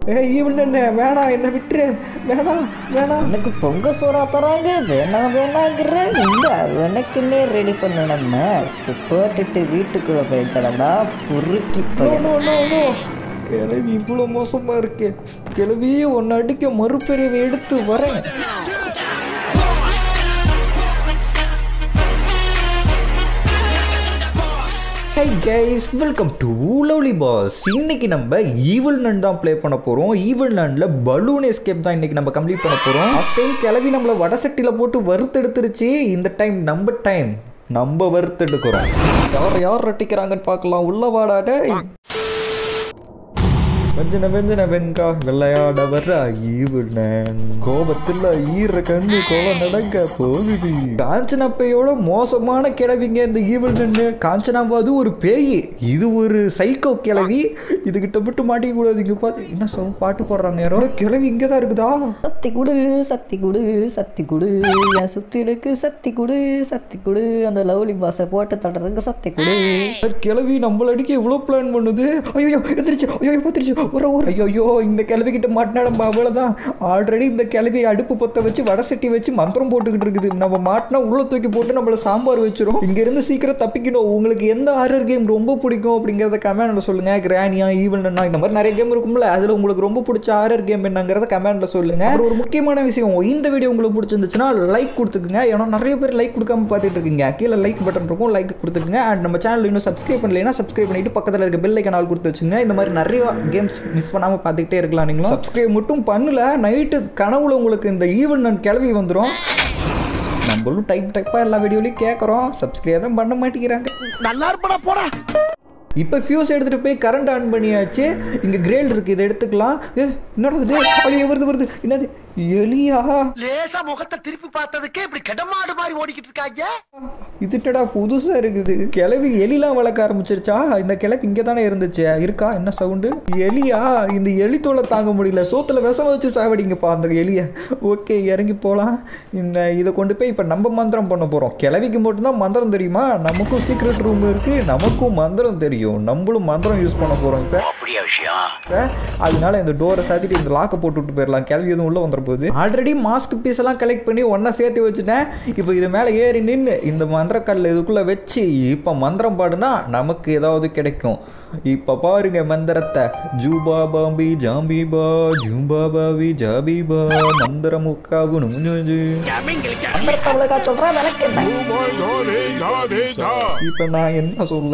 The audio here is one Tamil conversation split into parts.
ஏ ஈவன் என்ன வேணாம் என்ன விட்டுரு வேணாம் வேணாம் எனக்கு பொங்க சோறா தராங்க வேணாம் வேணாங்கிற இந்த உனக்குன்னே ரெடி பண்ண மாஸ்க் போட்டுட்டு வீட்டுக்குள்ள போய்க்கலடா பொறுக்கி நோ போய் நோ நோ நோ கிளவி இவ்வளோ மோசமா இருக்கே கிளவி ஒன்று அடிக்க மறுபிரிவை எடுத்து வரேன் hi guys welcome to lovely boss இன்னைக்கு நம்ம ஈவில் நன் தான் ப்ளே பண்ண போகிறோம் ஈவில் நன்ல பலூன் எஸ்கேப் தான் இன்னைக்கு நம்ம கம்ப்ளீட் பண்ண போகிறோம் லாஸ்ட் டைம் கிளவி நம்மளை வடசட்டியில் போட்டு வறுத்தெடுத்துருச்சு இந்த டைம் நம்ம டைம் நம்ம வறுத்தெடுக்கிறோம் யார் யார் ரட்டிக்கிறாங்கன்னு பார்க்கலாம் உள்ள வாடாட வெஞ்சன வெஞ்சன வெங்கா விளையாட வர்ற ஈவுனன் கோபத்தில் ஈர கண்ணு கோல நடங்க போகுது காஞ்சனாப்பையோட மோசமான கிழவிங்க இந்த ஈவுனன்னு காஞ்சனாவாது ஒரு பேய் இது ஒரு சைக்கோ கிழவி இதுகிட்ட விட்டு மாட்டிக்க கூடாது இங்க பார்த்து என்ன சவு பாட்டு போடுறாங்க யாரோ கிழவி இங்கே தான் இருக்குதா சக்தி குடு சக்தி குடு சக்தி குடு என் சுத்திலுக்கு சக்தி குடு சக்தி குடு அந்த லவ்லி பாஸை போட்டு தட்டுறதுக்கு சக்தி குடு கிழவி நம்மள அடிக்க இவ்வளோ பிளான் பண்ணுது ஐயோ எந்திரிச்சு ஐயோ பார்த்துருச்சு ஒரு ஒரு ஐயோ இந்த கிழவி கிட்ட மாட்டினா நம்ம அவ்வளோதான் ஆல்ரெடி இந்த கிழவி அடுப்பு பொத்த வச்சு வடை சட்டி வச்சு மந்திரம் போட்டுக்கிட்டு இருக்குது நம்ம மாட்டினா உள்ள தூக்கி போட்டு நம்மள சாம்பார் வச்சிரும் இங்க இருந்து சீக்கிரம் தப்பிக்கணும் உங்களுக்கு எந்த ஹாரர் கேம் ரொம்ப பிடிக்கும் அப்படிங்கிறத கமெண்ட்ல சொல்லுங்க கிரானியா ஈவன் இந்த மாதிரி நிறைய கேம் இருக்கும்ல அதுல உங்களுக்கு ரொம்ப பிடிச்ச ஹாரர் கேம் என்னங்கிறத கமெண்ட்ல சொல்லுங்க அப்புறம் ஒரு முக்கியமான விஷயம் இந்த வீடியோ உங்களுக்கு பிடிச்சிருந்துச்சுன்னா லைக் கொடுத்துக்குங்க ஏன்னா நிறைய பேர் லைக் கொடுக்காம பார்த்துட்டு இருக்கீங்க கீழே லைக் பட்டன் இருக்கும் லைக் கொடுத்துக்குங்க அண்ட் நம்ம சேனல் இன்னும் சப்ஸ்கிரைப் பண்ணலைன்னா சப்ஸ்கிரைப் பண்ணிட்டு பக்கத்தில் இருக்க பெல் ஐக்கனால் கொடுத்து வச்சுங்க இந்த மாதிரி நிறைய கேம்ஸ் மிஸ் பண்ணாமல் பார்த்துக்கிட்டே இருக்கலாம் நீங்களும் சப்ஸ்கிரைப் மட்டும் பண்ணல நைட்டு கனவுல உங்களுக்கு இந்த ஈவன் நான் கிளவி வந்துடும் நம்மளும் டைப் டைப்பாக எல்லா வீடியோலையும் கேட்குறோம் சப்ஸ்கிரைப் தான் பண்ண மாட்டேங்கிறாங்க நல்லா இருப்படா போடா இப்போ ஃபியூஸ் எடுத்துகிட்டு போய் கரண்ட் ஆன் பண்ணியாச்சு இங்கே கிரேல் இருக்குது இதை எடுத்துக்கலாம் ஏ என்னடா இது ஐயோ வருது வருது என்னது எலியா லேசா முகத்தை திருப்பி பார்த்ததுக்கே இப்படி கெடமாடு மாதிரி ஓடிக்கிட்டு இருக்காங்க இது என்னடா புதுசா இருக்குது கிளவி எலிலாம் வளர்க்க ஆரம்பிச்சிருச்சா இந்த கிளவி இங்கே தானே இருந்துச்சு இருக்கா என்ன சவுண்டு எலியா இந்த எலி தோலை தாங்க முடியல சோத்துல விஷம் வச்சு சாவடிங்கப்பா அந்த எலியை ஓகே இறங்கி போகலாம் இந்த இதை கொண்டு போய் இப்போ நம்ம மந்திரம் பண்ண போகிறோம் கிளவிக்கு மட்டும்தான் மந்திரம் தெரியுமா நமக்கும் சீக்ரெட் ரூம் இருக்குது நமக்கும் மந்திரம் தெரியும் நம்மளும் மந்திரம் யூஸ் பண்ண போகிறோம் இப்போ அப்படியா விஷயம் இப்போ அதனால இந்த டோரை சாத்திட்டு இந்த லாக்கை போட்டு விட்டு போயிடலாம் கிளவி எதுவும் உள்ள வந்துட போகுது ஆல்ரெடி மாஸ்க் பீஸ் எல்லாம் கலெக்ட் பண்ணி ஒன்றா சேர்த்து வச்சுட்டேன் இப்போ இது மேலே ஏறி நின்று இந்த மந்திரக்கல்ல இதுக்குள்ளே வச்சு இப்போ மந்திரம் பாடுனா நமக்கு ஏதாவது கிடைக்கும் இப்போ பாருங்க மந்திரத்தை ஜூபா பாம்பி ஜாம்பி பா ஜூம்பா பாபி ஜாபி பா மந்திரம் முக்காவு நுஞ்சு அவ்வளோக்கா சொல்கிறா விளக்கு என்ன இப்போ நான் என்ன சொல்ல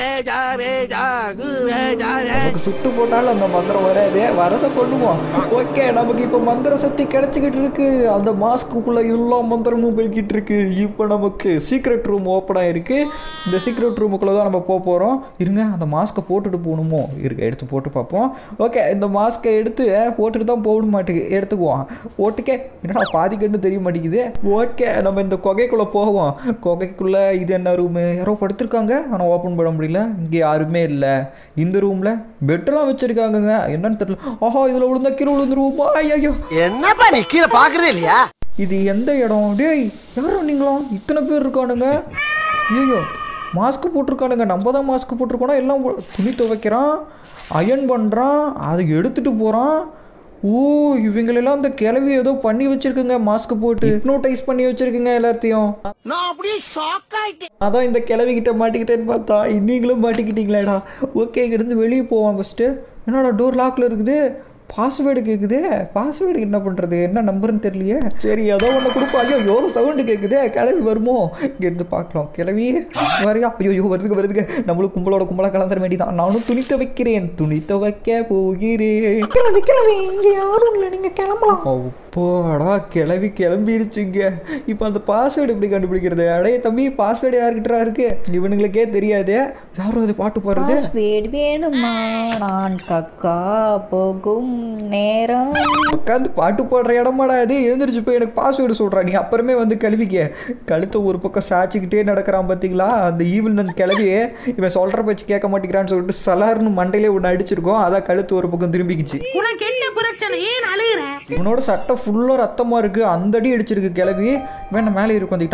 நமக்கு சுட்டு போட்டாலும் அந்த மந்திரம் வராது வரத கொள்ளுவோம் ஓகே நமக்கு இப்போ மந்திர சக்தி கிடைச்சிக்கிட்டு இருக்கு அந்த மாஸ்க்குள்ள எல்லா மந்திரமும் போய்கிட்டு இருக்கு இப்போ நமக்கு சீக்ரெட் ரூம் ஓப்பன் ஆயிருக்கு இந்த சீக்ரெட் ரூமுக்குள்ள தான் நம்ம போக போகிறோம் இருங்க அந்த மாஸ்க்கை போட்டுட்டு போகணுமோ இருக்கு எடுத்து போட்டு பார்ப்போம் ஓகே இந்த மாஸ்க்கை எடுத்து அஹ், போட்டுட்டு தான் போகணும் மாட்டுக்கு எடுத்துக்குவோம் ஓட்டுக்கே என்னடா பாதி கண்ணு தெரிய மாட்டேங்குது ஓகே நம்ம இந்த குகைக்குள்ளே போவோம் குகைக்குள்ளே இது என்ன ரூமு யாரோ படுத்திருக்காங்க ஆனால் ஓப்பன் பண்ண முடியல இங்கே யாருமே இல்லை இந்த ரூமில் பெட்டெல்லாம் வச்சுருக்காங்கங்க என்னன்னு தெரியல ஆஹா இதில் விழுந்தா கீழே விழுந்துருவோமா ஐயோ என்னப்பா நீ கீழே பாக்குறதே இல்லையா இது எந்த இடம் டேய் யாரும் நீங்களும் இத்தனை பேர் இருக்கானுங்க ஐயோ மாஸ்க் போட்டிருக்கானுங்க நம்ம தான் மாஸ்க் போட்டிருக்கோனா எல்லாம் போ- துணி துவைக்கிறான் அயன் பண்ணுறான் அதை எடுத்துகிட்டு போகிறான் ஓ இவங்களெல்லாம் அந்த கிளவி ஏதோ பண்ணி வச்சிருக்குங்க மாஸ்க் போட்டு ஹிப்னோடைஸ் பண்ணி வச்சிருக்குங்க எல்லாத்தையும் நான் அப்படியே ஷாக் ஆயிட்டேன் அதான் இந்த கிளவி கிட்ட மாட்டிக்கிட்டேன்னு பார்த்தா நீங்களும் மாட்டிக்கிட்டீங்களேடா ஓகே இங்கேருந்து வெளியே போவான் ஃபஸ்ட்டு என்னடா டோர் லாக்கில் இருக்குது பாஸ்வேர்டு கேட்குதே பாஸ்வேர்டு என்ன பண்ணுறது என்ன நம்பர்னு தெரியலையே சரி ஏதோ ஒன்று கொடுப்பா ஐயோ யோ சவுண்டு கேட்குதே கிளவி வருமோ இங்கேருந்து பார்க்கலாம் கிளவி வரையா ஐயோ யோ வருதுங்க வருதுங்க நம்மளும் கும்பலோட கும்பலாக கலந்துட வேண்டியதான் நானும் துணி துவைக்கிறேன் துணி துவைக்க போகிறேன் கிளவி கிளவி இங்கே யாரும் இல்லை நீங்கள் கிளம்பலாம் அப்பாடா கிளவி கிளம்பிடுச்சுங்க இப்போ அந்த பாஸ்வேர்டு எப்படி கண்டுபிடிக்கிறது அடைய தம்பி பாஸ்வேர்டு யாருக்கிட்டா இருக்கு இவனுங்களுக்கே தெரியாது யாரும் அது பாட்டு பாடுறது பாஸ்வேர்டு வேணுமா நான் கக்கா போகும் நேரம் உட்காந்து பாட்டு பாடுற இடமாடா இது எழுந்திரிச்சு போய் எனக்கு பாஸ்வேர்டு சொல்கிறா நீ அப்புறமே வந்து கழுவிக்க கழுத்தை ஒரு பக்கம் சாச்சிக்கிட்டே நடக்கிறான் பார்த்தீங்களா அந்த ஈவில் நன் கிளவி இவன் சொல்கிற பேச்சு கேட்க மாட்டேங்கிறான்னு சொல்லிட்டு சலார்னு மண்டையிலே ஒன்று அடிச்சிருக்கோம் அதான் கழுத்து ஒரு பக்கம் திரும்பிக்கிச்சு உனக்கு என்ன பிரச்சனை ஏன் அழுகுற இவனோட சட்டை ஃபுல்லாக ரத்தமாக இருக்குது அந்த அடி அடிச்சிருக்கு கிளவி வேணா மேலே இருக்கு வந்துட்டான்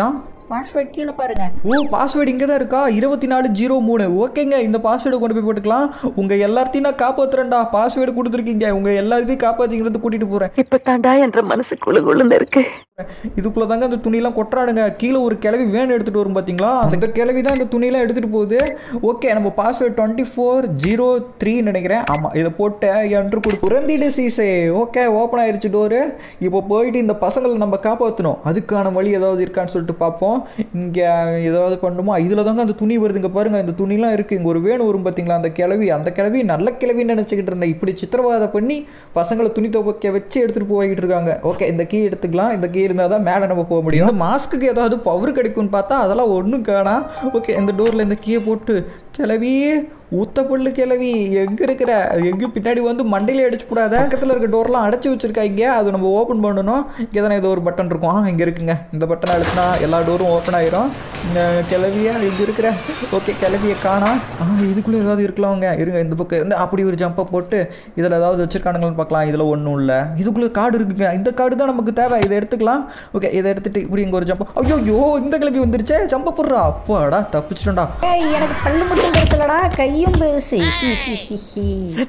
பாஸ்வேர்ட் கீழே பாருங்க ஓ பாஸ்வேர்டு இங்கே தான் இருக்கா இருபத்தி நாலு ஜீரோ மூணு ஓகேங்க இந்த பாஸ்வேர்டு கொண்டு போய் போட்டுக்கலாம் உங்கள் எல்லாத்தையும் நான் காப்பாற்றுறேன்டா பாஸ்வேர்டு கொடுத்துருக்கீங்க உங்கள் எல்லாத்தையும் காப்பாற்றிங்கிறது கூட்டிகிட்டு போகிறேன் இப்ப தாண்டா என்ற மனசு குழு குழுன்னு இருக்கு இதுக்குள்ள தாங்க அந்த துணியெல்லாம் கொட்டுறானுங்க கீழே ஒரு கிளவி வேன் எடுத்துகிட்டு வரும் பார்த்தீங்களா அந்த கிளவி தான் அந்த துணியெல்லாம் எடுத்துகிட்டு போகுது ஓகே நம்ம பாஸ்வேர்டு டுவெண்ட்டி ஃபோர் ஜீரோ த்ரீன்னு நினைக்கிறேன் ஆமாம் இதை போட்டு என்று கொடு புரந்திடு சீசே ஓகே ஓப்பன் ஆயிருச்சு டோரு இப்போ போயிட்டு இந்த பசங்களை நம்ம காப்பாற்றணும் அதுக்கான வழி ஏதாவது இருக்கான்னு சொல்லிட்டு பார்ப்போம் இங்கே ஏதாவது பண்ணுமா இதில் தாங்க அந்த துணி வருதுங்க பாருங்க இந்த துணிலாம் இருக்குது இங்கே ஒரு வேணும் வரும் பார்த்தீங்களா அந்த கிளவி அந்த கிளவி நல்ல கிளவின்னு நினச்சிக்கிட்டு இருந்தேன் இப்படி சித்திரவாதை பண்ணி பசங்களை துணி துவைக்க வச்சு எடுத்துகிட்டு போயிட்டு இருக்காங்க ஓகே இந்த கீ எடுத்துக்கலாம் இந்த கீ இருந்தால் தான் மேலே நம்ம போக முடியும் இந்த மாஸ்க்குக்கு ஏதாவது பவர் கிடைக்கும்னு பார்த்தா அதெல்லாம் ஒன்றும் காணா ஓகே இந்த டோரில் இந்த கீயை போட்டு கிளவி ஊத்த புல்லு கிளவி எங்கே இருக்கிற எங்கே பின்னாடி வந்து மண்டையில அடிச்சு கூடாத பக்கத்தில் இருக்க டோர்லாம் அடைச்சி வச்சிருக்காங்க அது நம்ம ஓப்பன் பண்ணணும் இங்கே தானே ஏதோ ஒரு பட்டன் இருக்கும் ஆ இங்கே இருக்குங்க இந்த பட்டன் அழுத்தினா எல்லா டோரும் ஓப்பன் ஆயிரும் இந்த கிளவியா இங்கே இருக்கிற ஓகே கிளவியை காணா ஆ இதுக்குள்ளே ஏதாவது இருக்கலாம்ங்க இருங்க இந்த பக்கம் இருந்து அப்படி ஒரு ஜம்பை போட்டு இதில் ஏதாவது வச்சிருக்கானுங்களான்னு பார்க்கலாம் இதில் ஒன்றும் இல்லை இதுக்குள்ளே கார்டு இருக்குங்க இந்த கார்டு தான் நமக்கு தேவை இதை எடுத்துக்கலாம் ஓகே இதை எடுத்துட்டு இப்படி இங்கே ஒரு ஜம்பை ஐயோ ஐயோ இந்த கிளவி வந்துருச்சே ஜம்பை போடுறா அப்பாடா தப்பிச்சிட்டோம்டா ஏய் எனக்கு பல்லு மட்டும் பெருசுலடா கையும் பெருசு ஹி, ஹி, ஹி, ஹி.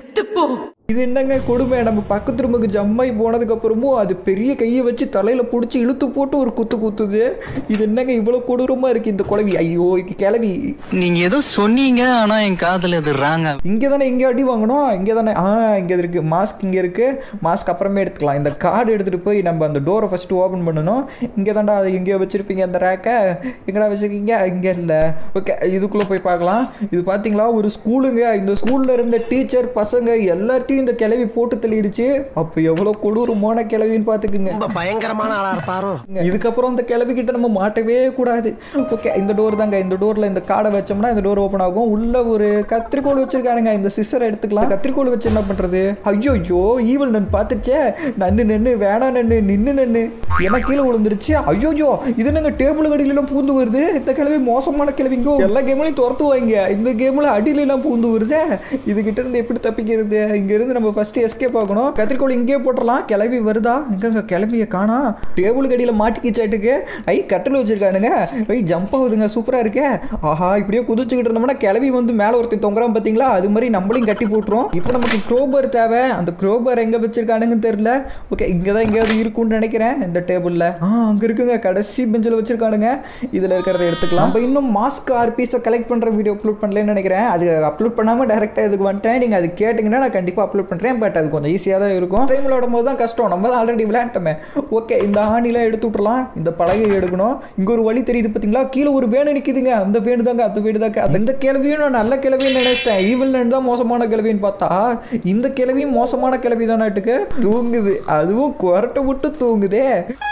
இது என்னங்க கொடுமை நம்ம பக்கத்து ரூமுக்கு ஜம்மாய் போனதுக்கு அப்புறமும் அது பெரிய கையை வச்சு தலையில பிடிச்சி இழுத்து போட்டு ஒரு குத்து குத்துது இது என்னங்க இவ்வளவு கொடூரமா இருக்கு இந்த குழவி ஐயோ இது கிளவி நீங்க ஏதோ சொன்னீங்க ஆனா என் காதுல அது ராங்க இங்கே தானே இங்கே அடி வாங்கணும் இங்கே தானே ஆ இங்கே இருக்கு மாஸ்க் இங்கே இருக்கு மாஸ்க் அப்புறமே எடுத்துக்கலாம் இந்த கார்டு எடுத்துட்டு போய் நம்ம அந்த டோரை ஃபர்ஸ்ட் ஓப்பன் பண்ணணும் இங்கே தான்டா அது எங்கேயோ வச்சிருப்பீங்க அந்த ரேக்கை எங்கடா வச்சிருக்கீங்க இங்கே இல்லை ஓகே இதுக்குள்ளே போய் பார்க்கலாம் இது பார்த்தீங்களா ஒரு ஸ்கூலுங்க இந்த ஸ்கூலில் இருந்த டீச்சர் பசங்க எல்லாத்தையும் இந்த கிளவி போட்டு தள்ளிடுச்சு அப்போ எவ்வளோ கொடூரமான கிளவின்னு பார்த்துக்குங்க ரொம்ப பயங்கரமான ஆளா இருப்பாரோ இதுக்கப்புறம் இந்த கிளவி கிட்ட நம்ம மாட்டவே கூடாது ஓகே இந்த டோர் தாங்க இந்த டோர்ல இந்த கார்டை வச்சோம்னா இந்த டோர் ஓப்பன் ஆகும் உள்ள ஒரு கத்திரிக்கோல் வச்சிருக்கானுங்க இந்த சிஸ்டரை எடுத்துக்கலாம் கத்திரிக்கோல் வச்சு என்ன பண்றது ஐயோ ஐயோ ஈவல் நன் பார்த்துச்சே நன்னு நன்னு வேணாம் நன்னு நின்னு நன்னு எனக்கு கீழே விழுந்துருச்சு ஐயோ ஐயோ இது என்னங்க டேபிள் கடியிலாம் பூந்து வருது இந்த கிளவி மோசமான கிளவிங்கோ எல்லா கேம்லையும் துரத்துவாங்க இந்த கேம்ல அடியில எல்லாம் பூந்து வருதே இது கிட்ட இருந்து எப்படி தப்பிக்கிறது இங்க இருந்து நம்ம ஃபர்ஸ்ட் எஸ்கேப் ஆகணும் கத்திரிக்கோல் இங்கே போட்டுடலாம் கிளவி வருதா எங்க கிளவியை காணா டேபிள் கடியில மாட்டிக்கிச்சாட்டுக்கு ஐ கட்டில் வச்சிருக்கானுங்க ஐ ஜம்ப் ஆகுதுங்க சூப்பரா இருக்கே ஆஹா இப்படியே குதிச்சுக்கிட்டு இருந்தோம்னா கிளவி வந்து மேல ஒருத்தன் தொங்குறான் பாத்தீங்களா அது மாதிரி நம்மளையும் கட்டி போட்டுரும் இப்போ நமக்கு குரோபர் தேவை அந்த குரோபர் எங்க வச்சிருக்கானுங்கன்னு தெரியல ஓகே இங்க தான் எங்கேயாவது இருக்கும்னு நினைக்கிறேன் இந்த டேபிள்ல ஆ அங்க இருக்குங்க கடைசி பெஞ்சில் வச்சிருக்கானுங்க இதுல இருக்கிறத எடுத்துக்கலாம் நம்ம இன்னும் மாஸ்க் ஆர்பிஸை கலெக்ட் பண்ற வீடியோ அப்லோட் பண்ணலன்னு நினைக்கிறேன் அது அப்லோட் பண்ணாம டேரக்டா இதுக்கு வந்துட்டேன் நீங்க அது கேட்டிங்கன்னா நான் கண்டிப்பா அப்லோட் பண்றேன் பட் அது கொஞ்சம் ஈஸியாக தான் இருக்கும் டைம் விளையாடும் போது தான் கஷ்டம் நம்ம தான் ஆல்ரெடி விளையாண்டோமே ஓகே இந்த ஆணிலாம் எடுத்து விட்டுறலாம் இந்த பலகை எடுக்கணும் இங்க ஒரு வழி தெரியுது பாத்தீங்களா கீழே ஒரு வேணு நிக்குதுங்க அந்த வேணு தாங்க அந்த வேணு தாங்க அந்த கிளவியும் நான் நல்ல கிளவின்னு நினைச்சேன் ஈவில் தான் மோசமான கிளவின்னு பார்த்தா இந்த கிளவியும் மோசமான கிளவி தானாட்டுக்கு தூங்குது அதுவும் குரட்டை விட்டு தூங்குதே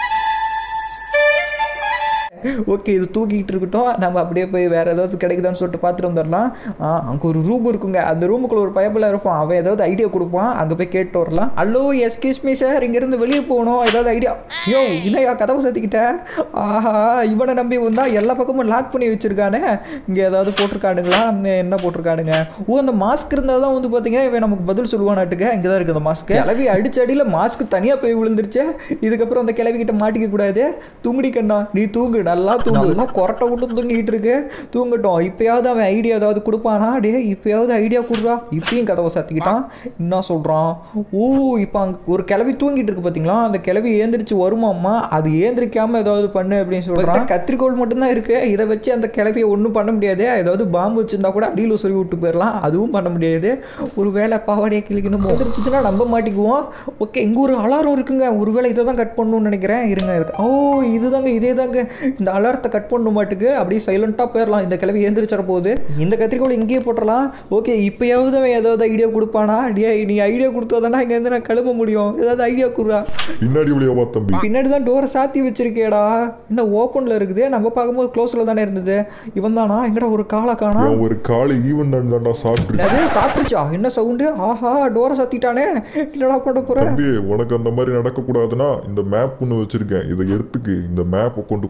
ஓகே இது தூக்கிட்டு இருக்கட்டும் நம்ம அப்படியே போய் வேற ஏதாவது கிடைக்குதான்னு சொல்லிட்டு பார்த்துட்டு வந்துடலாம் ஆ அங்கே ஒரு ரூம் இருக்குங்க அந்த ரூமுக்குள்ள ஒரு பயப்பில் இருப்பான் அவன் ஏதாவது ஐடியா கொடுப்பான் அங்கே போய் கேட்டு வரலாம் ஹலோ எஸ்கியூஸ் மீ சார் இங்கேருந்து வெளியே போகணும் ஏதாவது ஐடியா யோ என்னையா கதவை சத்திக்கிட்ட ஆஹா இவனை நம்பி வந்தா எல்லா பக்கமும் லாக் பண்ணி வச்சிருக்கானே இங்கே ஏதாவது போட்டிருக்கானுங்களா இன்னும் என்ன போட்டிருக்கானுங்க ஓ அந்த மாஸ்க் இருந்தால் தான் வந்து பார்த்தீங்கன்னா இவன் நமக்கு பதில் சொல்லுவானாட்டுக்கு இங்கே தான் இருக்குது அந்த மாஸ்க் கிளவி அடிச்ச அடியில் மாஸ்க் தனியாக போய் விழுந்துருச்சு இதுக்கப்புறம் அந்த கிளவி கிட்ட மாட்டிக்க கூடாது தூங்குடி கண்ணா நீ தூங்கு நல்லா தூங்கு நல்லா கொரட்டை விட்டு தூங்கிட்டு இருக்கு தூங்கட்டும் இப்பயாவது அவன் ஐடியா ஏதாவது கொடுப்பானா டே இப்பயாவது ஐடியா கொடுறா இப்பயும் கதவை சாத்திக்கிட்டான் என்ன சொல்கிறான் ஓ இப்போ அங்கே ஒரு கிளவி தூங்கிட்டு இருக்கு பார்த்தீங்களா அந்த கிளவி ஏந்திரிச்சு வருமாம்மா அது ஏந்திரிக்காம ஏதாவது பண்ணு அப்படின்னு சொல்கிறான் கத்திரிக்கோள் மட்டும்தான் இருக்கு இதை வச்சு அந்த கிளவியை ஒன்றும் பண்ண முடியாது ஏதாவது பாம்பு வச்சிருந்தா கூட அடியில் சொல்லி விட்டு போயிடலாம் அதுவும் பண்ண முடியாது ஒரு வேலை பாவாடையை கிளிக்கணும் வந்துருச்சுன்னா நம்ப மாட்டிக்குவோம் ஓகே இங்கே ஒரு அலாரம் இருக்குங்க ஒருவேளை இதை தான் கட் பண்ணணும்னு நினைக்கிறேன் இருங்க இருக்கு ஓ இதுதாங்க இதே தாங்க இந்த அலாரத்தை கட் பண்ண மாட்டுக்கு அப்படியே சைலண்ட்டாக போயிடலாம் இந்த கிளவி ஏந்திரிச்சிட போகுது இந்த கத்திரிக்கோள் இங்கேயே போட்டுடலாம் ஓகே இப்போயாவது அவன் ஏதாவது ஐடியா கொடுப்பானா டே நீ ஐடியா கொடுத்தாதானா இங்கேருந்து நான் கிளம்ப முடியும் ஏதாவது ஐடியா கொடுறா பின்னாடி வழியா வா தம்பி பின்னாடி தான் டோரை சாத்தி வச்சிருக்கேடா என்ன ஓப்பனில் இருக்குது நம்ம பார்க்கும்போது க்ளோஸில் தானே இருந்தது இவன் தானா எங்கடா ஒரு காலை காணா நான் ஒரு காலை ஈவன் தாண்டா சாப்பிட்டு என்னது சாப்பிட்டுச்சா என்ன சவுண்டு ஆஹா டோரை சாத்திட்டானே என்னடா பண்ண போற தம்பி உனக்கு அந்த மாதிரி நடக்கக்கூடாதுன்னா இந்த மேப் ஒன்று வச்சிருக்கேன் இதை எடுத்துக்கு இந்த மேப்பை கொண்டு போய் எங்க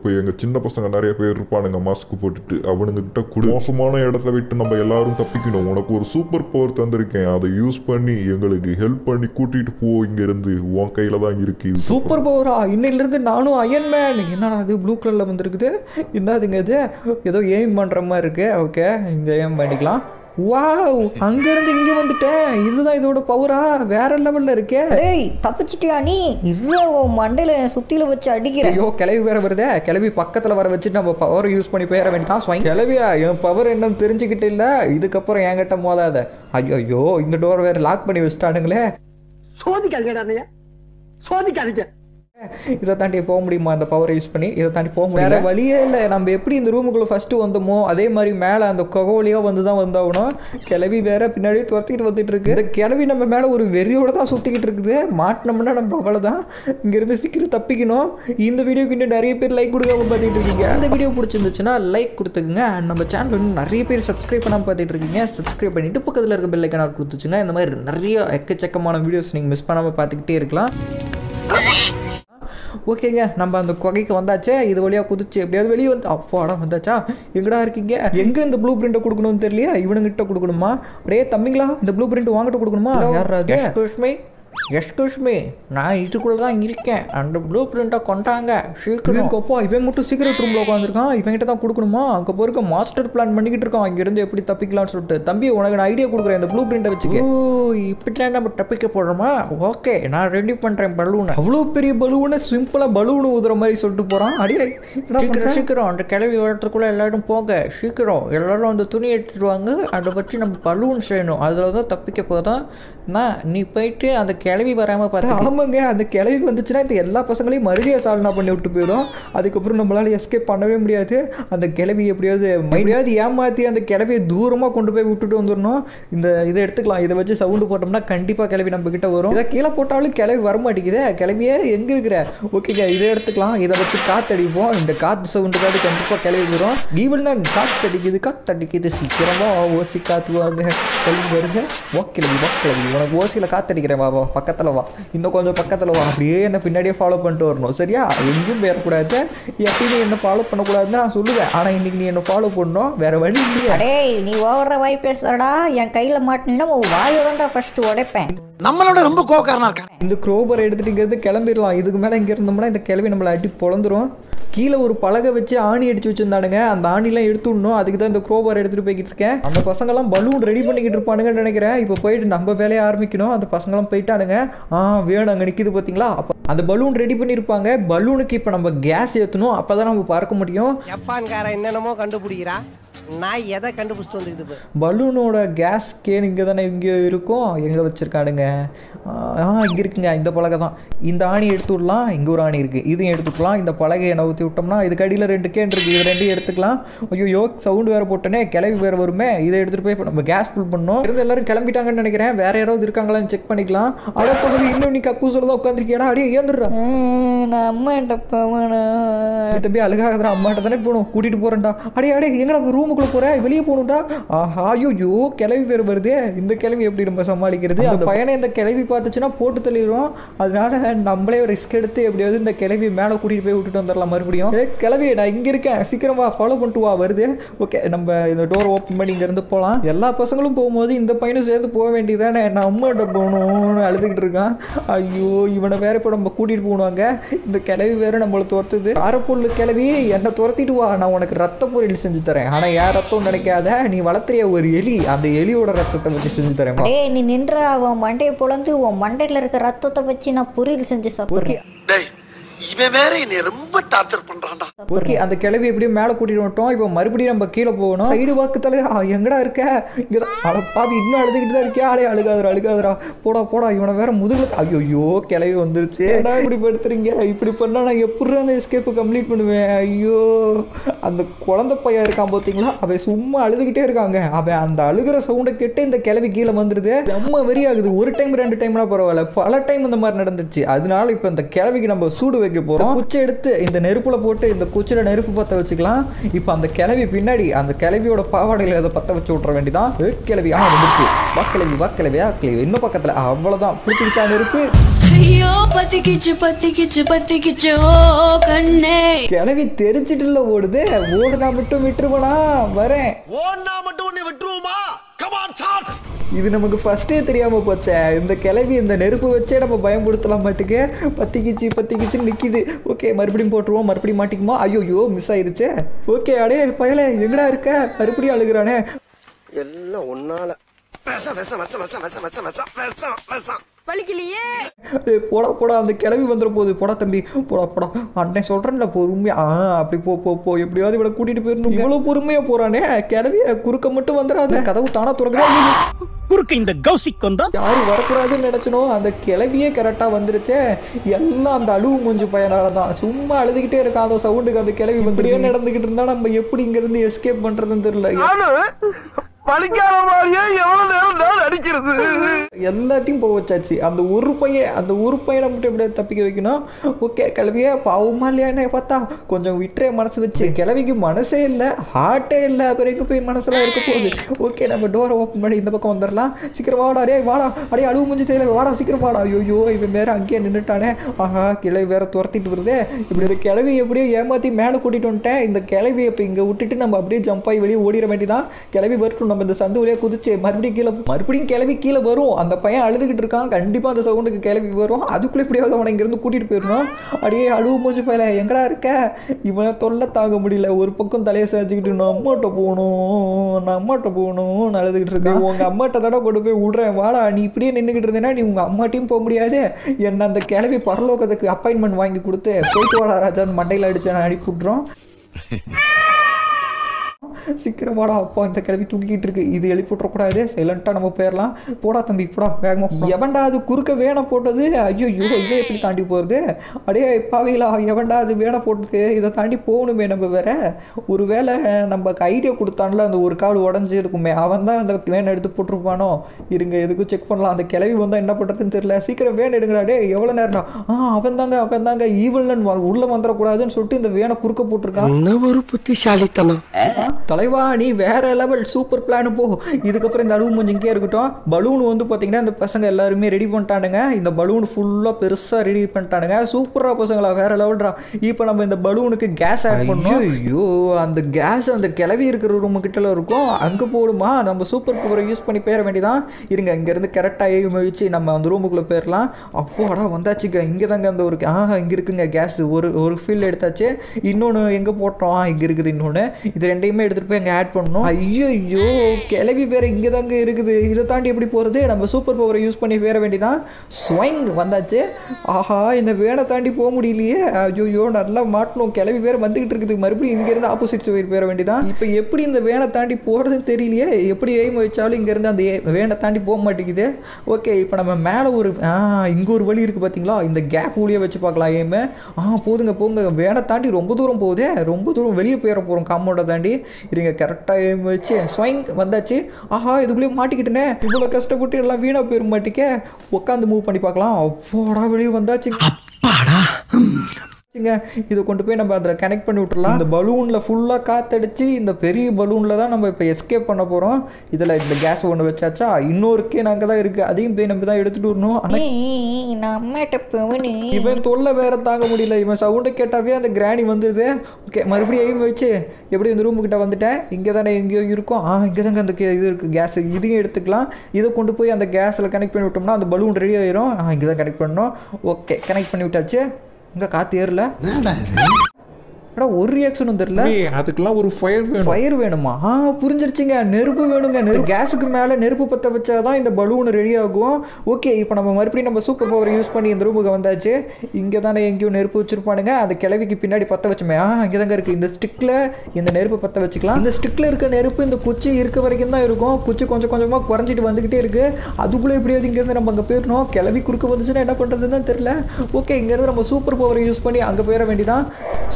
சின்ன பசங்க நிறைய பேர் இருப்பானுங்க மாஸ்க் போட்டுட்டு அவனுங்க கிட்ட குடு மோசமான இடத்த விட்டு நம்ம எல்லாரும் தப்பிக்கணும் உனக்கு ஒரு சூப்பர் பவர் தந்திருக்கேன் அதை யூஸ் பண்ணி எங்களுக்கு ஹெல்ப் பண்ணி கூட்டிட்டு போ இங்க இருந்து உன் கையில தான் இருக்கு சூப்பர் பவரா இன்னையிலிருந்து நானும் அயன் மேன் என்னடா அது ப்ளூ கலரில் வந்திருக்குது என்னதுங்க இது ஏதோ எய்ம் பண்ணுற மாதிரி இருக்கு ஓகே இந்த எய்ம் பண்ணிக்கலாம் வாவ் அங்கேருந்து இங்கே வந்துட்டேன் இதுதான் இதோட பவரா வேற லெவலில் இருக்கே டேய் தப்பிச்சிட்டியா நீ இவ்வளோ உன் மண்டையில என் சுத்தியில வச்சு அடிக்கிறேன் ஐயோ கிளவி வேற வருதே கிளவி பக்கத்தில் வர வச்சு நம்ம பவர் யூஸ் பண்ணி போயிட வேண்டியதான் ஸ்வைங் கிளவியா என் பவர் என்னன்னு தெரிஞ்சுக்கிட்டு இல்லை இதுக்கப்புறம் என்கிட்ட மோதாத ஐயோ ஐயோ இந்த டோர் வேற லாக் பண்ணி வச்சுட்டானுங்களே சோதிக்காதீங்க அண்ணையா சோதிக்காதீங்க இதை தாண்டி போக முடியுமா அந்த பவரை யூஸ் பண்ணி இதை தாண்டி போக முடியல வேற வழியே இல்லை நம்ம எப்படி இந்த ரூமுக்குள்ள ஃபர்ஸ்ட் வந்தோமோ அதே மாதிரி மேலே அந்த கொகவலியோ வந்து தான் வந்தாகணும் கிளவி வேற பின்னாடியே துரத்திட்டு வந்துட்டு இருக்கு இந்த கிளவி நம்ம மேலே ஒரு வெறியோட தான் சுற்றிக்கிட்டு இருக்குது மாட்டினோம்னா நம்ம அவ்வளோதான் இங்கேருந்து சீக்கிரம் தப்பிக்கணும் இந்த வீடியோக்கு இன்னும் நிறைய பேர் லைக் கொடுக்காம பார்த்துட்டு இருக்கீங்க அந்த வீடியோ பிடிச்சிருந்துச்சுன்னா லைக் கொடுத்துக்குங்க And நம்ம சேனல் இன்னும் நிறைய பேர் சப்ஸ்கிரைப் பண்ணாமல் பார்த்துட்டு இருக்கீங்க சப்ஸ்கிரைப் பண்ணிட்டு பக்கத்தில் இருக்க பெல் ஐக்கனாக கொடுத்துச்சுங்க இந்த மாதிரி நிறைய எக்கச்சக்கமான வீடியோஸ் நீங்கள் மிஸ் பண்ணாமல் பார்த்துக்கிட்டே இருக்கலாம் ஓகேங்க நம்ம அந்த குகைக்கு வந்தாச்சே இது வழியாக குதிச்சு எப்படியாவது வெளியே வந்து அப்பாடா வந்தாச்சா எங்கடா இருக்கீங்க எங்கே இந்த ப்ளூ பிரிண்ட்டை கொடுக்கணும்னு தெரியலையா இவனுங்கிட்ட கொடுக்கணுமா அப்படியே தம்பிங்களா இந்த ப்ளூ பிரிண்ட் வாங்கிட்டு கொடுக்கணுமா யாராவது எக்ஸ்கூஸ் மீ எக்ஸ்கூஸ் மீ நான் இதுக்குள்ளே தான் இருக்கேன் அந்த ப்ளூ பிரிண்ட்டை கொண்டாங்க சீக்கிரம் அப்பா இவன் மட்டும் சீக்கிரட் ரூமில் உட்காந்துருக்கான் இவன்கிட்ட தான் கொடுக்கணுமா அங்கே போயிருக்க மாஸ்டர் பிளான் பண்ணிக்கிட்டு இருக்கான் இங்கேருந்து எப்படி தப்பிக்கலாம்னு சொல்லிட்டு தம்பி உனக்கு நான் ஐடியா கொடுக்குறேன் இந்த ப்ளூ பிரிண்ட்டை வச்சுக்க ஓ இப்படிலாம் நம்ம தப்பிக்க போடுறோமா ஓகே நான் ரெடி பண்ணுறேன் பலூனை அவ்வளோ பெரிய பலூனை சிம்பிளாக பலூன் ஊதுற மாதிரி சொல்லிட்டு போகிறான் அடியே சீக்கிரம் சீக்கிரம் அந்த கிளவி இடத்துக்குள்ளே எல்லாரும் போங்க சீக்கிரம் எல்லாரும் அந்த துணி எடுத்துட்டு வாங்க அதை வச்சு நம்ம பலூன் செய்யணும் அதில் தான் தப்பிக்க போதும் நான் நீ போயிட்டு அந்த கிளவி வராமல் பார்த்து ஆமாங்க அந்த கிளவி வந்துச்சுன்னா இந்த எல்லா பசங்களையும் மறுபடியும் சால்னா பண்ணி விட்டு போயிடும் அதுக்கப்புறம் நம்மளால எஸ்கேப் பண்ணவே முடியாது அந்த கிளவி எப்படியாவது எப்படியாவது ஏமாற்றி அந்த கிளவியை தூரமாக கொண்டு போய் விட்டுட்டு வந்துடணும் இந்த இதை எடுத்துக்கலாம் இதை வச்சு சவுண்டு போட்டோம்னா கண்டிப்பாக கிளவி நம்ம கிட்ட வரும் இதை கீழே போட்டாலும் கிளவி வர மாட்டேங்குதே கிளவியே எங்கே இருக்கிற ஓகேங்க இதை எடுத்துக்கலாம் இதை வச்சு காத்தடிப்போம் இந்த காற்று சவுண்டுக்காவது கண்டிப்பாக கிளவி வரும் ஈவன் தான் காத்தடிக்குது காத்தடிக்குது சீக்கிரமாக ஓசி காத்து வாங்க கிளம்பி வருங்க ஓக்கிளவி ஓக்கிளவி உனக்கு ஓசியில் காத்தடிக்கிறேன் வா வா பக்கத்தில் வா இன்னும் கொஞ்சம் பக்கத்தில் வா அப்படியே என்ன பின்னாடியே ஃபாலோ பண்ணிட்டு வரணும் சரியா எங்கேயும் போயிடக்கூடாது எப்பயுமே என்ன ஃபாலோ பண்ணக்கூடாதுன்னு நான் சொல்லுவேன் ஆனால் இன்னைக்கு நீ என்ன ஃபாலோ பண்ணணும் வேற வழி இல்லையா டேய் நீ ஓவர வாய் பேசுறடா என் கையில மாட்டினா உன் வாயை தான்டா ஃபர்ஸ்ட் உடைப்பேன் நம்மளோட ரொம்ப கோவக்காரனா இருக்கான் இந்த குரோபர் எடுத்துட்டு இங்கேருந்து கிளம்பிடலாம் இதுக்கு மேலே இங்கே இருந்தோம்னா இந்த கிளவி நம்மளை அடி பொழந்துரும் கீழே ஒரு பலகை வச்சு ஆணி அடிச்சு வச்சிருந்தானுங்க அந்த ஆணிலாம் எடுத்து விடணும் அதுக்கு தான் இந்த குரோபர் எடுத்துட்டு போய்கிட்டு இருக்கேன் அந்த பசங்கெல்லாம் பலூன் ரெடி பண்ணிக்கிட்டு இருப்பானுங்கன்னு நினைக்கிறேன் இப்போ போயிட்டு நம்ம வேலையை ஆரம்பிக்கணும் அந்த பசங்களாம் போயிட்டானுங்க ஆ வேணும் அங்கே நிற்கிது பார்த்தீங்களா அப்போ அந்த பலூன் ரெடி பண்ணியிருப்பாங்க பலூனுக்கு இப்போ நம்ம கேஸ் ஏற்றணும் அப்போ தான் நம்ம பறக்க முடியும் ஜப்பான்காரன் என்னென்னமோ கண்டுபிடிக்கிறா நான் எதை கண்டுபிடிச்சிட்டு வந்துக்குது இப்போ பலூனோட கேஸ் கேன் இங்கே தானே எங்கேயோ இருக்கும் எங்கே வச்சுருக்கானுங்க ஆ இங்கே இருக்குங்க இந்த பலகை தான் இந்த ஆணி எடுத்து விடலாம் இங்கே ஒரு ஆணி இருக்குது இதையும் எடுத்துக்கலாம் இந்த பலகையை நவுத்தி விட்டோம்னா இதுக்கு அடியில் ரெண்டு கேன் இருக்குது இது ரெண்டையும் எடுத்துக்கலாம் ஐயோ சவுண்டு வேறு போட்டோன்னே கிளம்பி வேறு வருமே இதை எடுத்துகிட்டு போய் இப்போ நம்ம கேஸ் ஃபுல் பண்ணோம் இருந்து எல்லாரும் கிளம்பிட்டாங்கன்னு நினைக்கிறேன் வேறு யாராவது இருக்காங்களான்னு செக் பண்ணிக்கலாம் அட பகுதி இன்னும் நீ கக்கூசில் தான் உட்காந்துருக்கியாடா அடியே ஏந்துடுறா ம், நான் அம்மாட்ட போவேனா ஏய் தம்பி அழுகாதடா அம்மாட்ட தானே போகணும் கூட்டிட்டு போறேன்டா அடே அடே எங்கடா ரூமுக்குள்ள போற வெளியே போகணும்டா ஆஹா ஐயோ கிளவி பேர் வருதே இந்த கிளவி எப்படி நம்ம சமாளிக்கிறது அந்த பையனை இந்த கிளவி பார்த்துச்சுன்னா போட்டு தள்ளிடுவோம் அதனால நம்மளே ரிஸ்க் எடுத்து எப்படியாவது இந்த கிளவி மேலே கூட்டிட்டு போய் விட்டுட்டு வந்துடலாம் மறுபடியும் ஏ கிளவி நான் இங்க இருக்கேன் சீக்கிரம் வா ஃபாலோ பண்ணிட்டு வா வருது ஓகே நம்ம இந்த டோர் ஓப்பன் பண்ணி இங்க இருந்து போகலாம் எல்லா பசங்களும் போகும்போது இந்த பையனும் சேர்ந்து போக வேண்டியதானே நான் அம்மாட்ட போகணும்னு அழுதுகிட்டு இருக்கான் ஐயோ இவனை வேற இப்போ நம்ம கூட்டிட்டு போகணுவாங்க இந்த கிளவி வேற நம்மளை துரத்துது காரப்பொருள் கிளவி என்னை துரத்திட்டு வா நான் உனக்கு ரத்த பொரியல் செஞ்சு தரேன் ஆனா யார் ரத்தம் நினைக்காத நீ வளர்த்துறிய ஒரு எலி அந்த எலியோட ரத்தத்தை வச்சு செஞ்சு தரேன் வா. டேய் நீ நின்றா உன் மண்டையை பொழந்து உன் மண்டையில இருக்க ரத்தத்தை வச்சு நான் பொரியல் செஞ்சு சாப்பிடுறேன் டேய் இவன் வேற என்னை ரொம்ப டார்ச்சர் பண்றான்டா ஓகே அந்த கிளவி எப்படியும் மேலே கூட்டிட்டு வந்துட்டோம் இப்போ மறுபடியும் நம்ம கீழே போகணும் சைடு வாக்குத்தல எங்கடா இருக்க இங்கே தான் பாவி இன்னும் அழுதுகிட்டு தான் இருக்கியா அடே அழுகாதரா அழுகாதரா போடா போடா இவனை வேற முதுகுல ஐயோ கிளவி வந்துருச்சு ஏன்டா இப்படி படுத்துறீங்க இப்படி பண்ணா நான் எப்படி அந்த எஸ்கேப்பை கம்ப்ளீட் பண்ணுவேன் ஐயோ அந்த குழந்தை பையன் இருக்கான் பார்த்தீங்களா அவன் சும்மா அழுதுகிட்டே இருக்காங்க அவன் அந்த அழுகிற சவுண்டை கேட்டு இந்த கிளவி கீழே வந்துடுது செம்ம வெறி ஆகுது ஒரு டைம் ரெண்டு டைம்லாம் பரவாயில்ல பல டைம் இந்த மாதிரி நடந்துச்சு அதனால இப்போ இந்த கிளவிக்கு நம்ம சூடு வைக்க போகிறோம் குச்சை எடுத்து இந்த நெருப்புல போட்டு இந்த குச்சியில் நெருப்பு பற்ற வச்சுக்கலாம் இப்போ அந்த கிளவி பின்னாடி அந்த கிளவியோட பாவாடையில் அதை பற்ற வச்சு விட்ற வேண்டியதான் ஏ, கிளவி ஆ வந்துச்சு வா கிளவி வா கிளவி ஆ கிளவி இன்னும் பக்கத்தில் அவ்வளோதான் பிடிச்சிக்கிச்சா நெருப்பு ஐயோ பத்திக்கிச்சு பத்திக்கிச்சு பத்திக்கிச்சு ஓ கண்ணே கிளவி தெரிச்சிட்டுல ஓடுது ஓடுனா மட்டும் விட்டுருவனா வரேன் ஓன்னா மட்டும் உன்னை விட்டுருவோமா கமான் சார்ஜ் இது நமக்கு ஃபர்ஸ்டே தெரியாம போச்சே இந்த கிளவி இந்த நெருப்பு வச்சே நம்ம பயன்படுத்தலாம் மாட்டுக்கு பத்திக்கிச்சு பத்திக்கிச்சு நிக்குது ஓகே மறுபடியும் போட்டுருவோம் மறுபடியும் மாட்டிக்குமா ஐயோ மிஸ் ஆயிருச்சே ஓகே அடே பயலே எங்கடா இருக்க மறுபடியும் அழுகுறானே எல்லாம் ஒன்னால விஷம் விஷம் விஷம் விஷம் விஷம் விஷம் விஷம் விஷம் விஷம் ஏய், போடா போடா அந்த கிளவி வந்துட போகுது போடா தம்பி போடா போடா அண்ணன் சொல்றேன்ல பொறுமையா ஆ அப்படி போ போ போ எப்படியாவது இவளை கூட்டிட்டு போயிடணும் இவ்வளவு பொறுமையா போறானே கிளவிய குறுக்க மட்டும் வந்துடாத கதவு தானா திறக்குதா குறுக்க இந்த கௌசிக் கொண்டா யாரும் வரக்கூடாதுன்னு நினைச்சனோ அந்த கிளவியே கரெக்டா வந்துருச்சே எல்லாம் அந்த அழுவு மூஞ்சி பையனால தான் சும்மா அழுதுகிட்டே இருக்கான் அந்த சவுண்டுக்கு அந்த கிளவி வந்துட்டே நடந்துகிட்டு இருந்தா நம்ம எப்படி இங்க இருந்து எஸ்கேப் பண்றதுன்னு தெரியல வலிக்காத மாதிரியே எவ்வளவு நேரம் நான் அடிக்கிறது எல்லாத்தையும் போக வச்சாச்சு அந்த ஒரு பையன் அந்த ஒரு பையனை மட்டும் எப்படி தப்பிக்க வைக்கணும் ஓகே கிளவியே பாவமா இல்லையா என்ன பார்த்தா கொஞ்சம் விட்டுறே மனசு வச்சு கிளவிக்கு மனசே இல்லை ஹார்ட்டே இல்லை அப்புறம் எங்கே போய் மனசெல்லாம் இருக்க போகுது ஓகே நம்ம டோரை ஓப்பன் பண்ணி இந்த பக்கம் வந்துடலாம் சீக்கிரம் வாடா அடே வாடா அடே அழுவு முடிஞ்சு தெரியல வாடா சீக்கிரம் வாடா ஐயோ இவன் வேற அங்கேயே நின்றுட்டானே ஆஹா கிளவி வேற துரத்திட்டு வருதே இப்படி இந்த கிளவி எப்படியோ ஏமாத்தி மேலே கூட்டிட்டு வந்துட்டேன் இந்த கிளவியை இப்போ இங்கே விட்டுட்டு நம்ம அப்படியே ஜம்ப் ஆகி வெளியே ஓடிட வேண்டியதான் கிளவி வரட்டும் நம்ம இந்த சந்து வழியாக குதிச்சு மறுபடியும் கீழே மறுபடியும் கிளவி கீழே வரும் அந்த பையன் அழுதுகிட்டு இருக்கான் கண்டிப்பாக அந்த சவுண்டுக்கு கிளவி வரும் அதுக்குள்ளே எப்படியாவது அவனை இங்கேருந்து கூட்டிகிட்டு போயிடணும் அடியே அழுவு மூஞ்சி பையல எங்கடா இருக்க இவன் தொல்லை தாங்க முடியல ஒரு பக்கம் தலையை சாய்ச்சிக்கிட்டு நான் அம்மாட்ட போகணும் நான் அம்மாட்ட போகணும்னு அழுதுகிட்டு இருக்கேன் உங்கள் அம்மாட்ட தடவை கொண்டு போய் விட்றேன் வாடா நீ இப்படியே நின்றுக்கிட்டு இருந்தேன்னா நீ உங்கள் அம்மாட்டையும் போக முடியாது என்ன அந்த கிளவி பரலோகத்துக்கு அப்பாயின்மெண்ட் வாங்கி கொடுத்து போயிட்டு வாடா ராஜான்னு மண்டையில் அடிச்சு நான் அனுப்பி விட்றோம் சீக்கிரமாடா அப்பா இந்த கிளவி தூக்கிட்டு இருக்கு இது எழுப்பி விட்றக்கூடாது சைலண்ட்டாக நம்ம போயிடலாம் போடா தம்பி போடா வேகமாக எவன்டா அது குறுக்க வேணை போட்டது ஐயோ இதை எப்படி தாண்டி போகிறது அடே பாவிகளா எவன்டா அது வேணை போட்டது இதை தாண்டி போகணுமே நம்ம வேற ஒரு வேளை நம்ம ஐடியா கொடுத்தான்ல அந்த ஒரு கால் உடஞ்சி இருக்குமே அவன் தான் அந்த வேனை எடுத்து போட்டிருப்பானோ இருங்க எதுக்கும் செக் பண்ணலாம் அந்த கிளவி வந்தால் என்ன பண்ணுறதுன்னு தெரியல சீக்கிரம் வேன் எடுங்கடா டே எவ்வளோ நேரம்டா ஆ அவன் தாங்க அவன் தாங்க ஈவல்னு உள்ளே வந்துடக்கூடாதுன்னு சொல்லிட்டு இந்த வேனை குறுக்க போட்டிருக்கான் என்ன ஒரு புத்திசாலித்தனம் தலைவா நீ வேற லெவல் சூப்பர் பிளான் போ இதுக்கப்புறம் இந்த அழுவு மூஞ்சி இங்கே இருக்கட்டும் பலூன் வந்து பார்த்தீங்கன்னா இந்த பசங்க எல்லாருமே ரெடி பண்ணிட்டானுங்க இந்த பலூன் ஃபுல்லாக பெருசாக ரெடி பண்ணிட்டானுங்க சூப்பராக பசங்களா வேற லெவல்ரா இப்போ நம்ம இந்த பலூனுக்கு கேஸ் ஆட் பண்ணோம் ஐயோ அந்த கேஸ் அந்த கிளவி இருக்கிற ரூம் கிட்டல இருக்கும் அங்கே போடுமா நம்ம சூப்பர் பவரை யூஸ் பண்ணி போயிட வேண்டியதான் இருங்க இங்கேருந்து கரெக்டாக ஏவி வச்சு நம்ம அந்த ரூமுக்குள்ளே போயிடலாம் அப்போடா வந்தாச்சுங்க இங்கே தாங்க அந்த ஒரு ஆ இங்கே இருக்குங்க கேஸ் ஒரு ஒரு ஃபீல் எடுத்தாச்சு இன்னொன்று எங்கே போட்டோம் இங்கே இருக்குது இன்னொன்று இது ரெண்டையுமே எடுத்துகிட்டு போய் அங்கே ஆட் பண்ணணும் ஐயோ கிளவி வேற இங்கே தாங்க இருக்குது இதை தாண்டி எப்படி போகிறது நம்ம சூப்பர் பவரை யூஸ் பண்ணி வேற வேண்டியதான் ஸ்வைங் வந்தாச்சு ஆஹா இந்த வேனை தாண்டி போக முடியலையே ஐயோ நல்லா மாட்டணும் கிளவி வேற வந்துகிட்டு இருக்குது மறுபடியும் இங்கேருந்து ஆப்போசிட் சைடு போயிட வேண்டியதான் இப்போ எப்படி இந்த வேனை தாண்டி போகிறதுன்னு தெரியலையே எப்படி எய்ம் வச்சாலும் இங்கேருந்து அந்த ஏ- வேனை தாண்டி போக மாட்டேங்குது ஓகே இப்போ நம்ம மேலே ஒரு ஆ இங்கே ஒரு வழி இருக்குது பார்த்தீங்களா இந்த கேப் ஊழிய வச்சு பார்க்கலாம் ஏமே ஆ போதுங்க போங்க வேனை தாண்டி ரொம்ப தூரம் போகுதே ரொம்ப தூரம் வெளியே போயிட போகிறோம் காம்பவுண்டை தாண்டி இருங்க கரெக்டாக எய்ம் வச்சு ஸ்வைங் வந்தாச்சு ஆஹா இதுக்குள்ளேயே மாட்டிக்கிட்டேனே இவ்வளோ கஷ்டப்பட்டு எல்லாம் வீணாக போயிட மாட்டிக்க உட்காந்து மூவ் பண்ணி பார்க்கலாம் அவ்வாடா வெளியே வந்தாச்சு ங்க இதை கொண்டு போய் நம்ம அதில் கனெக்ட் பண்ணி விட்டுறலாம் இந்த பலூனில் ஃபுல்லாக காத்தடிச்சு இந்த பெரிய பலூனில் தான் நம்ம இப்போ எஸ்கேப் பண்ண போகிறோம் இதில் இந்த கேஸ் ஒன்று வச்சாச்சா இன்னொருக்கே நாங்கள் தான் இருக்குது அதையும் போய் நம்ம தான் எடுத்துகிட்டு வரணும் ஆனால் நான் அம்மாட்ட போகணும் இவன் தொல்லை வேற தாங்க முடியல இவன் சவுண்டை கேட்டாவே அந்த கிராணி வந்துடுது ஓகே மறுபடியும் எய்ம் வச்சு எப்படி இந்த ரூமு கிட்ட வந்துட்டேன் இங்கே தானே எங்கேயோ இருக்கும் ஆ இங்கே தாங்க அந்த கே- இது இருக்குது கேஸ் இதையும் எடுத்துக்கலாம் இதை கொண்டு போய் அந்த கேஸில் கனெக்ட் பண்ணி விட்டோம்னா அந்த பலூன் ரெடி ஆயிரும் ஆ இங்கே தான் கனெக்ட் பண்ணணும் ஓகே கனெக்ட் பண்ணி விட்டாச்சு இங்கே காற்று ஏறல அடா ஒரு ரியாக்ஷனும் தெரியல ஏய், அதுக்கெல்லாம் ஒரு ஃபயர் வேணும் ஃபயர் வேணுமா ஆ புரிஞ்சிருச்சுங்க நெருப்பு வேணுங்க நெருப்பு கேஸுக்கு மேலே நெருப்பு பற்ற வச்சா தான் இந்த பலூன் ரெடி ஆகும் ஓகே இப்போ நம்ம மறுபடியும் நம்ம சூப்பர் பவர் யூஸ் பண்ணி இந்த ரூமுக்கு வந்தாச்சு இங்கே தானே எங்கேயோ நெருப்பு வச்சிருப்பானுங்க அந்த கிழவிக்கு பின்னாடி பற்ற வச்சோமே ஆ இங்கே தாங்க இருக்குது இந்த ஸ்டிக்கில் இந்த நெருப்பு பற்ற வச்சுக்கலாம் இந்த ஸ்டிக்கில் இருக்க நெருப்பு இந்த குச்சி இருக்க வரைக்கும் தான் இருக்கும் குச்சி கொஞ்சம் கொஞ்சமாக குறைஞ்சிட்டு வந்துக்கிட்டே இருக்குது அதுக்குள்ளே எப்படியாவது இங்கேருந்து நம்ம அங்கே போயிடணும் கிளவி குறுக்க வந்துச்சுன்னா என்ன பண்ணுறதுன்னு தெரியல ஓகே இங்கேருந்து நம்ம சூப்பர் பவர் யூஸ் பண்ணி அங்கே போயிட வேண்டியதான் ஸ்வைங்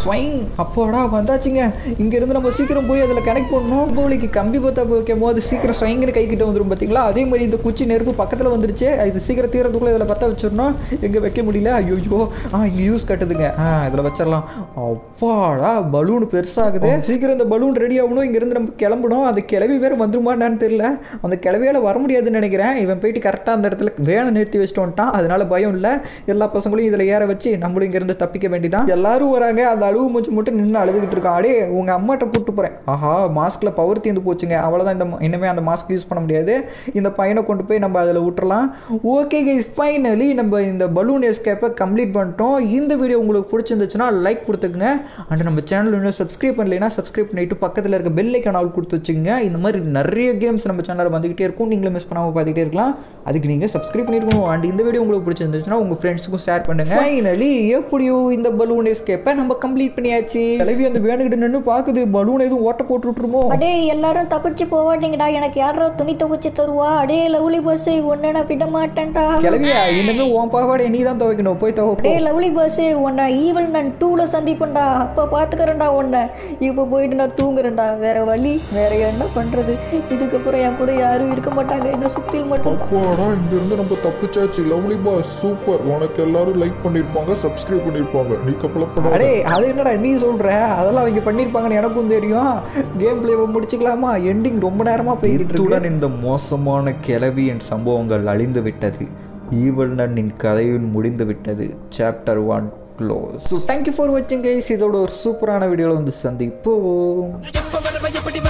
அப்போடா வந்தாச்சுங்க இங்கேருந்து நம்ம சீக்கிரம் போய் அதில் கனெக்ட் பண்ணணும் கோழிக்கு கம்பி பற்ற வைக்கும் போது சீக்கிரம் சைங்கன்னு கை கிட்ட வந்துடும் பார்த்தீங்களா அதே மாதிரி இந்த குச்சி நெருப்பு பக்கத்தில் வந்துருச்சு இது சீக்கிரம் தீரத்துக்குள்ளே இதில் பற்ற வச்சிடணும் எங்கே வைக்க முடியல ஐயோ ஆ இங்கே யூஸ் கட்டுதுங்க ஆ இதில் வச்சிடலாம் அப்பாடா பலூன் பெருசாகுது சீக்கிரம் இந்த பலூன் ரெடி ஆகணும் இங்கேருந்து நம்ம கிளம்பணும் அந்த கிளவி வேறு வந்துருமா என்னன்னு தெரியல அந்த கிளவியால் வர முடியாதுன்னு நினைக்கிறேன் இவன் போயிட்டு கரெக்டாக அந்த இடத்துல வேனை நிறுத்தி வச்சுட்டு வந்துட்டான் அதனால பயம் இல்லை எல்லா பசங்களையும் இதில் ஏற வச்சு நம்மளும் இங்கேருந்து தப்பிக்க வேண்டியதான் எல்லாரும் வராங்க அந்த அழுவு மூச்சு மட்டும் நின்று அழுதுகிட்டு இருக்கான் அடே உங்கள் அம்மாட்ட கூப்பிட்டு போகிறேன் ஆஹா மாஸ்கில் பவர் தீர்ந்து போச்சுங்க அவ்வளோதான் இந்த ம- இனிமே அந்த மாஸ்க் யூஸ் பண்ண முடியாது இந்த பையனை கொண்டு போய் நம்ம அதில் விட்டுறலாம் ஓகே கைஸ் ஃபைனலி நம்ம இந்த பலூன் எஸ்கேப்பை கம்ப்ளீட் பண்ணிட்டோம் இந்த வீடியோ உங்களுக்கு பிடிச்சிருந்துச்சுன்னா லைக் கொடுத்துக்குங்க அண்ட் நம்ம சேனல் இன்னும் சப்ஸ்கிரைப் பண்ணலைன்னா சப்ஸ்கிரைப் பண்ணிட்டு பக்கத்தில் இருக்க பெல் ஐக்கான் ஆல் கொடுத்து வச்சுங்க இந்த மாதிரி நிறைய கேம்ஸ் நம்ம சேனலில் வந்துகிட்டே இருக்கும் நீங்களும் மிஸ் பண்ணாமல் பார்த்துக்கிட்டே இருக்கலாம் அதுக்கு நீங்கள் சப்ஸ்கிரைப் பண்ணிருக்கணும் அண்ட் இந்த வீடியோ உங்களுக்கு பிடிச்சிருந்துச்சுன்னா உங்கள் ஃப்ரெண்ட்ஸுக்கும் ஷேர் பண்ணுங்க ஃபைனலி எப்படியோ இந்த பலூன் எஸ்கேப்பை நம்ம கம்ப்ளீட் பண்ணியாச்சு கிளவி அந்த வேணுகிட்ட நின்று பார்க்குது பலூன் எதுவும் ஓட்ட போட்டு விட்டுருமோ அடே எல்லாரும் தப்பிச்சு போவாட்டீங்கடா எனக்கு யாரோ துணி துவைச்சு தருவா அடே லவ்லி பஸ் உன்னை நான் விட மாட்டேன்டா கிளவியா இனிமே உன் பாவாடை நீ தான் துவைக்கணும் போய் துவைப்போ டேய் லவ்லி பஸ் உன்னை ஈவல் நான் டூல சந்திப்பேன்டா அப்போ பார்த்துக்கிறேன்டா உன்னை இப்போ போயிட்டு நான் தூங்குறேன்டா வேற வழி வேற என்ன பண்றது இதுக்கப்புறம் என் கூட யாரும் இருக்க மாட்டாங்க என்ன சுத்தியில் மட்டும் அப்பாடா இங்கிருந்து நம்ம தப்பிச்சாச்சு லவ்லி பாஸ் சூப்பர் உனக்கு எல்லாரும் லைக் பண்ணிருப்பாங்க சப்ஸ்கிரைப் பண்ணிருப்பாங்க நீ கவலைப்படாத அடே அது என்னடா நீ சொல்ற அதெல்லாம் அவங்க பண்ணியிருப்பாங்கன்னு எனக்கும் தெரியும் கேம் பிளேவை முடிச்சுக்கலாமா எண்டிங் ரொம்ப நேரமா போயிட்டு இருக்கு இந்த மோசமான கிளவியின் சம்பவங்கள் அழிந்து விட்டது ஈவல் நன்னின் கதையும் முடிந்து விட்டது chapter one close so thank you for வாட்சிங் கைஸ் இதோட ஒரு சூப்பரான வீடியோவில் வந்து சந்திப்போம் எப்ப வருவ எப்படி